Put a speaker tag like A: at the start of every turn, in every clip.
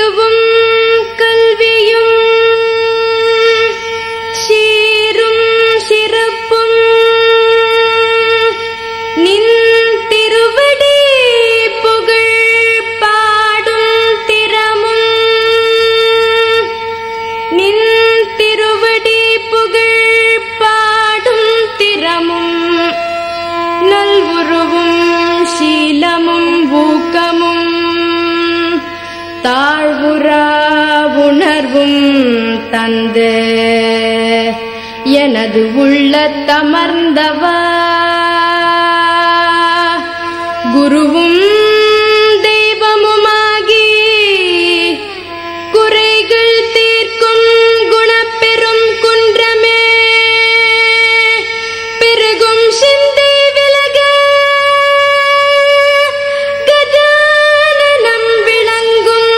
A: திருவும் கல்வியும் சீரும் சிறப்பும் நின் திருவடி புகழ் பாடும் திறமும் நின் திருவடி புகழ் பாடும் திறமும் நல்வுருவும் சீலமும் ஊக்கமும் தாழ்வுறா உணர்வும் தந்து எனது உள்ளத்தமர்ந்தவா குருவும் தெய்வமுமாகி குறைகள் தீர்க்கும் குணப்பெரும் குன்றமே பெருகும் சிந்தை விலக கஜானனம் விளங்கும்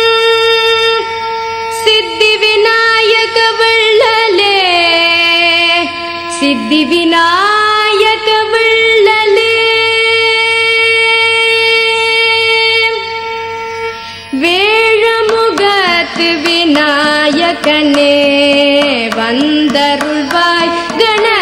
A: சித்தி விநாயக வள்ளலே சித்தி விநாயக வள்ளலே வேழமுகத்து விநாயகனே வந்தருள்வாய் கண